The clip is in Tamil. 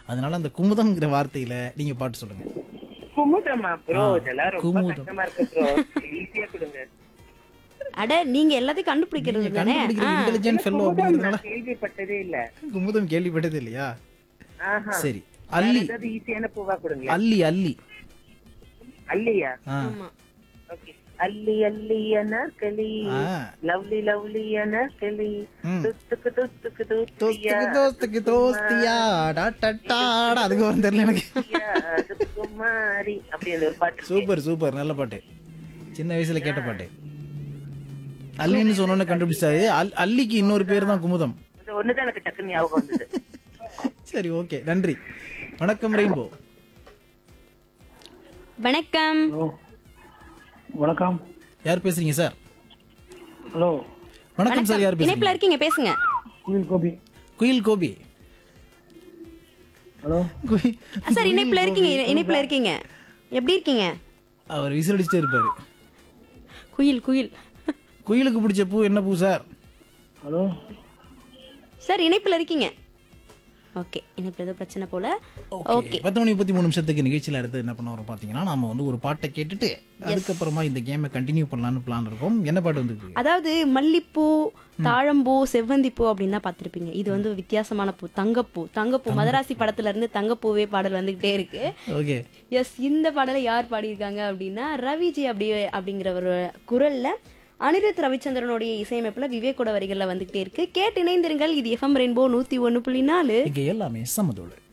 அதனால அந்த குமுதம்ங்கிற வார்த்தையில நீங்க பாட்டு சொல்லுங்க குமுதமா ப்ரோ இதெல்லாம் ரொம்ப குமுதம். கஷ்டமா இருக்கு ப்ரோ ஈஸியா கொடுங்க அட நீங்க எல்லாத்தையும் கண்டுபிடிக்கிறது நீங்க தானே கண்டுபிடிக்கிற ஆ. இன்டெலிஜென்ட் ஃபெல்லோ குமுதம் அப்படிங்கறதுனால நான் கேள்விப்பட்டதே இல்ல குமுதம் கேள்விப்பட்டது இல்லையா ஆஹா சரி அல்லி ஏதாவது ஈஸியான பூவா கொடுங்க அல்லி அல்லி அல்லியா ஆ ஆமா ஓகே அல்லி அல்லி அனார்களி ஆ. லவ்லி லவ்லி அனார்களி ம். துத்துக்கு துத்துக்கு துத்தியா தோஸ்துக்கு தோஸ்துக்கு தோஸ்தியா டா டா டா டா. அதுக்கு வரும் தெரியல எனக்கு குமாரி அப்படி அந்த ஒரு பாட்டு இருக்கு. சூப்பர் சூப்பர் நல்ல பாட்டு சின்ன வயசுல கேட்ட பாட்டு அல்லின்னு சொன்னோன்னு கண்டுபிடிச்சாரு அல்- அல்லிக்கு இன்னொரு பேர் தான் குமுதம் இது ஒண்ணுதான் எனக்கு டக்குன்னு ஞாபகம் வந்தது சரி ஓகே நன்றி வணக்கம் ரெயின்போ வணக்கம் ஹலோ வணக்கம் யார் பேசுறீங்க சார் ஹலோ வணக்கம் சார் யார் இணைப்புல பேசுறீங்க இருக்கீங்க பேசுங்க குயில் கோபி குயில் கோபி ஹலோ குயி- ஆ, சார் இணைப்புல இருக்கீங்க இணைப்புல இருக்கீங்க எப்படி இருக்கீங்க அவர் விசிலடிச்சுட்டே இருப்பாரு குயில் குயில் குயிலுக்கு பிடிச்ச பூ என்ன பூ சார் ஹலோ சார் இணைப்புல இருக்கீங்க ஓகே இணைப்புல ஏதோ பிரச்சனை போல ஓகே பத்து மணி முப்பத்தி மூணு நிமிஷத்துக்கு நிகழ்ச்சியில் அடுத்து என்ன பண்ண வரோம் பார்த்தீங்கன்னா நாம வந்து ஒரு பாட்டை கேட்டுட்டு அதுக்கப்புறமா இந்த கேமை கண்டினியூ பண்ணலாம்னு பிளான் இருக்கும் என்ன பாட்டு வந்து அதாவது மல்லிப்பூ தாழம்பூ செவ்வந்திப்பூ அப்படின்னு தான் பார்த்திருப்பீங்க இது வந்து வித்தியாசமான பூ தங்கப்பூ தங்கப்பூ மதராசி படத்துல இருந்து தங்கப்பூவே பாடல் வந்துகிட்டே இருக்கு ஓகே எஸ் இந்த பாடலை யார் பாடியிருக்காங்க அப்படின்னா ரவிஜி அப்படி அப்படிங்கிற ஒரு குரல்ல அனிருத் ரவிச்சந்திரனுடைய இசையமைப்புல விவேக்கோட வரிகள்ல வந்துகிட்டே இருக்கு கேட்டு இணைந்திருங்கள் இது எஃப்எம் ரெயின்போ நூத்தி ஒன்னு புள்ளி நாலு இங்க எல்லாமே சமதோடு